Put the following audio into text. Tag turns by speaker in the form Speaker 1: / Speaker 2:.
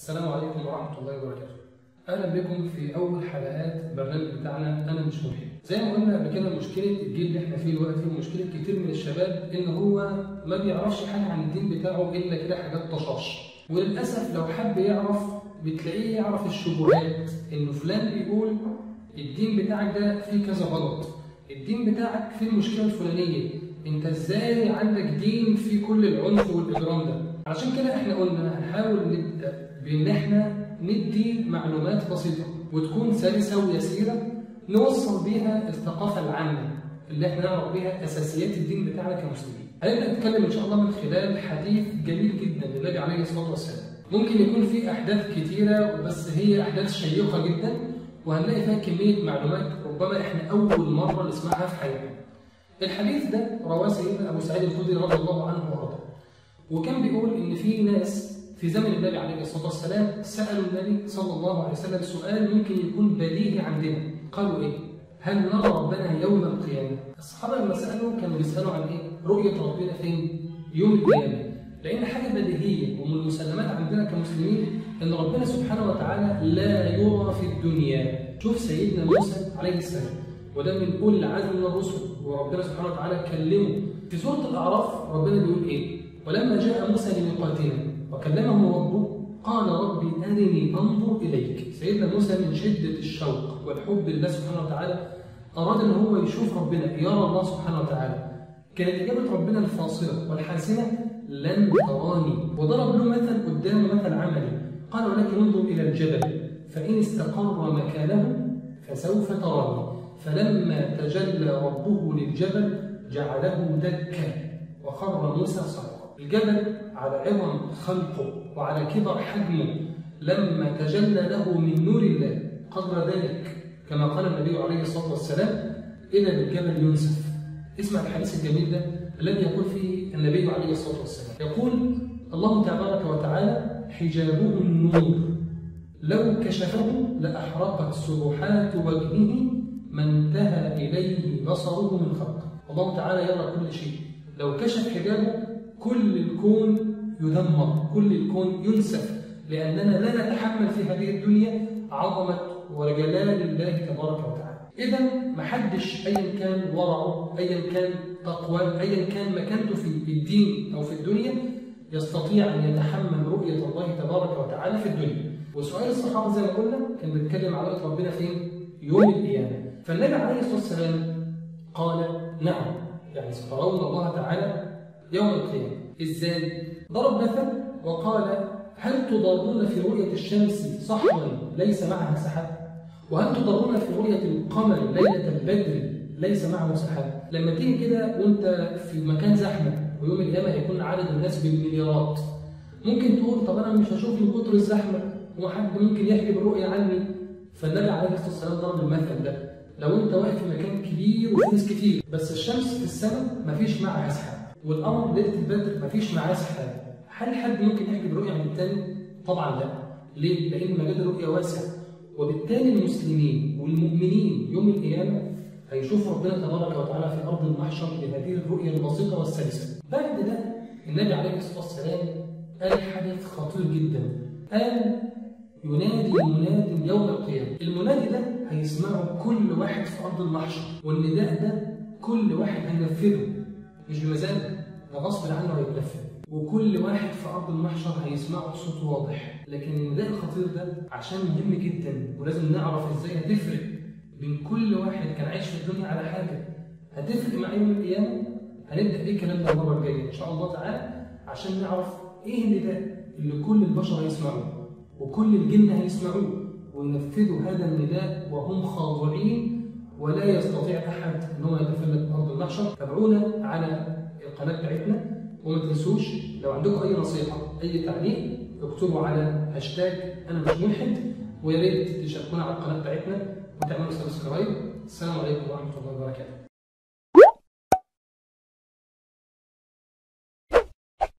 Speaker 1: السلام عليكم ورحمة الله وبركاته. أهلا بكم في أول حلقات برنامج بتاعنا أنا مش ملحد. زي ما قلنا قبل كده مشكلة الجيل اللي احنا فيه دلوقتي ومشكلة كتير من الشباب إن هو ما بيعرفش حاجة عن الدين بتاعه إلا كده حاجات طشاش. وللأسف لو حب يعرف بتلاقيه يعرف الشبهات إنه فلان بيقول الدين بتاعك ده فيه كذا غلط. الدين بتاعك فيه المشكلة الفلانية. أنت إزاي عندك دين فيه كل العنف والإجرام ده؟ عشان كده احنا قلنا هنحاول نبدأ بإن احنا ندي معلومات بسيطة وتكون سلسة ويسيرة نوصل بيها الثقافة العامة اللي احنا نعرف بيها أساسيات الدين بتاعنا كمسلمين. هنبدأ نتكلم إن شاء الله من خلال حديث جميل جدا للنبي عليه الصلاة والسلام. ممكن يكون في أحداث كتيرة بس هي أحداث شيقة جدا وهنلاقي فيها كمية معلومات ربما احنا أول مرة نسمعها في حياتنا. الحديث ده رواه سيدنا أبو سعيد الخدري رضي الله عنه وأرضاه. وكان بيقول إن في ناس في زمن النبي عليه الصلاة والسلام سألوا النبي صلى الله عليه وسلم سؤال ممكن يكون بديهي عندنا قالوا إيه؟ هل نرى ربنا يوم القيامة؟ الصحابة لما سألوا كانوا بيسألوا عن إيه؟ رؤية ربنا فين؟ يوم القيامة لأن حاجة بديهية ومن المسلمات عندنا كمسلمين إن ربنا سبحانه وتعالى لا يرى في الدنيا شوف سيدنا موسى عليه السلام وده من أولي العزم من الرسل وربنا سبحانه وتعالى كلمه في سورة الأعراف ربنا بيقول إيه؟ ولما جاء موسى لميقاتنا وكلمه ربه قال ربي أرني أنظر إليك سيدنا موسى من شدة الشوق والحب لله سبحانه وتعالى أراد أن هو يشوف ربنا يرى الله سبحانه وتعالى كانت إجابة ربنا الفاصلة والحاسمة لن تراني وضرب له مثل قدامه مثل عملي قال ولكن انظر إلى الجبل فإن استقر مكانه فسوف تراني فلما تجلى ربه للجبل جعله دكا وخر موسى صعقا الجبل على عظم خلقه وعلى كبر حجمه لما تجلى له من نور الله قدر ذلك كما قال النبي عليه الصلاه والسلام اذا بالجبل ينسف اسمع الحديث الجميل ده الذي يقول فيه النبي عليه الصلاه والسلام يقول الله تبارك وتعالى حجابه النور لو كشفه لاحرقت سبحات وجهه ما انتهى اليه بصره من خلقه الله تعالى يرى كل شيء لو كشف حجابه كل الكون يدمر كل الكون ينسف لأننا لا نتحمل في هذه الدنيا عظمة وجلال الله تبارك وتعالى إذا محدش أيا كان ورعه أيا كان تقوى أيا كان مكانته في الدين أو في الدنيا يستطيع أن يتحمل رؤية الله تبارك وتعالى في الدنيا وسؤال الصحابة زي ما قلنا كان بيتكلم على رؤية ربنا فين؟ يوم القيامة فالنبي عليه الصلاة والسلام قال نعم يعني سترون الله تعالى يوم القيامة إزاي؟ ضرب مثل وقال هل تضرون في رؤية الشمس صحوا ليس معها سحاب؟ وهل تضرون في رؤية القمر ليلة البدر ليس معه سحاب؟ لما تيجي كده وأنت في مكان زحمة ويوم القيامة هيكون عدد الناس بالمليارات ممكن تقول طب أنا مش هشوف من كتر الزحمة وحد ممكن يحجب الرؤية عني فالنبي عليه الصلاة والسلام ضرب المثل ده لو أنت واقف في مكان كبير وفي ناس كتير بس الشمس في السماء مفيش معها سحاب والقمر ليله البدر مفيش معاه سحاب هل حد ممكن يحجب رؤيه عن الثاني؟ طبعا لا ليه؟ لان مجال الرؤيه واسع وبالتالي المسلمين والمؤمنين يوم القيامه هيشوفوا ربنا تبارك وتعالى في ارض المحشر بهذه الرؤيه البسيطه والسلسه. بعد ده النبي عليه الصلاه والسلام قال حدث خطير جدا قال ينادي مناد يوم القيامه، المنادي ده هيسمعه كل واحد في ارض المحشر والنداء ده كل واحد هينفذه مش بمزاجه ده غصب عنه هيتنفذ وكل واحد في ارض المحشر هيسمعه بصوت واضح لكن النداء الخطير ده عشان مهم جدا ولازم نعرف ازاي هتفرق بين كل واحد كان عايش في الدنيا على حاجه هتفرق مع يوم القيامه هنبدا بيه كلامنا المره الجايه ان شاء الله تعالى عشان نعرف ايه النداء اللي كل البشر هيسمعوه وكل الجن هيسمعوه وينفذوا هذا النداء وهم خاضعين ولا يستطيع احد ان هو يتفلت ارض المحشر تابعونا على القناه بتاعتنا وما تنسوش لو عندكم اي نصيحه اي تعليق اكتبوا على هاشتاج انا مش ملحد ويا ريت تشاركونا على القناه بتاعتنا وتعملوا سبسكرايب السلام عليكم ورحمه الله وبركاته